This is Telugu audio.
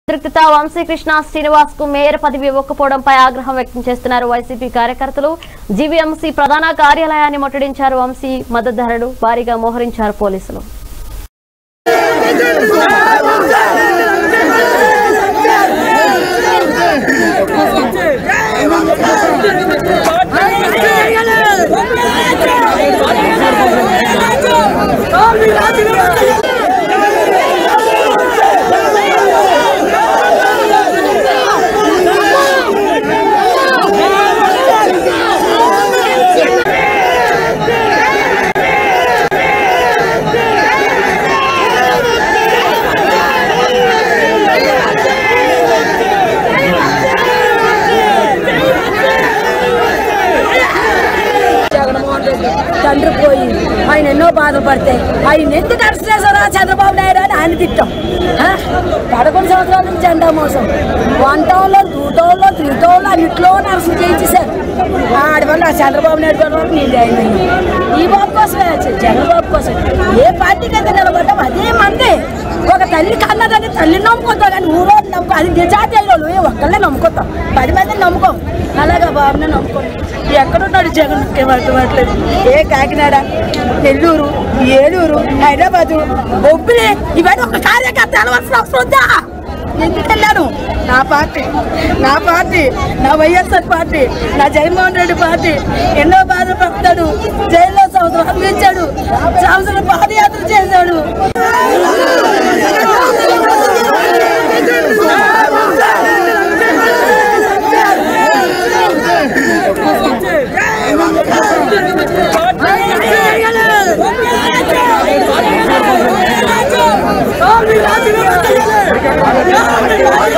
ఉద్రిక్తత వంశీకృష్ణ శ్రీనివాస్ కు మేయర్ పదవి ఇవ్వకపోవడంపై ఆగ్రహం వ్యక్తం చేస్తున్నారు వైసీపీ కార్యకర్తలు జీవీఎంసీ ప్రధాన కార్యాలయాన్ని ముట్టడించారు వంశీ మద్దతుదారులు భారీగా మోహరించారు పోలీసులు జగన్మోహన్ రెడ్డి తండ్రి పోయి ఆయన ఎన్నో బాధలు పడితే ఆయన ఎందుకు అరెస్ట్ చేశారా చంద్రబాబు నాయుడు అని ఆయన తిట్టాం ఆ? పదకొండు సంవత్సరాల నుంచి జెండా మోసం వన్ టౌన్లో టూ టౌన్లో త్రీ టౌన్లో అన్నింటిలో అరెస్ట్ చేయించేశారు ఆడి వల్ల ఆ చంద్రబాబు నాయుడు వల్ల నేను జాయిన్ అయ్యాను ఈ బాబు కోసమే వచ్చాను జగన్ బాబు కోసం ఏ పార్టీకి అయితే నిలబడ్డాం అదే మంది ఒక తల్లి కన్నదని తల్లిని నమ్ముకుంటాం కానీ ఊరో నమ్ముకో అది నిజాతి అయిన వాళ్ళు ఏ ఒక్కళ్ళే నమ్ముకుంటాం పది మందిని నమ్ముకోం అలాగా బాబునే నమ్ముకోండి ఎక్కడున్నాడు జగన్ ఏమంటలేదు ఏ కాకినాడ నెల్లూరు ఏలూరు హైదరాబాదు బొబ్బిలి ఇవన్నీ ఒక కార్యకర్త అనవలసిన అవసరం ఉందా ఎందుకు వెళ్ళాను నా పార్టీ నా పార్టీ నా వైఎస్ఆర్ పార్టీ నా జగన్మోహన్ రెడ్డి పార్టీ ఎన్నో బాధలు పడతాడు జైల్లో సంవత్సరం అందించాడు సంవత్సరం పాదయాత్ర చేశాడు Thank you.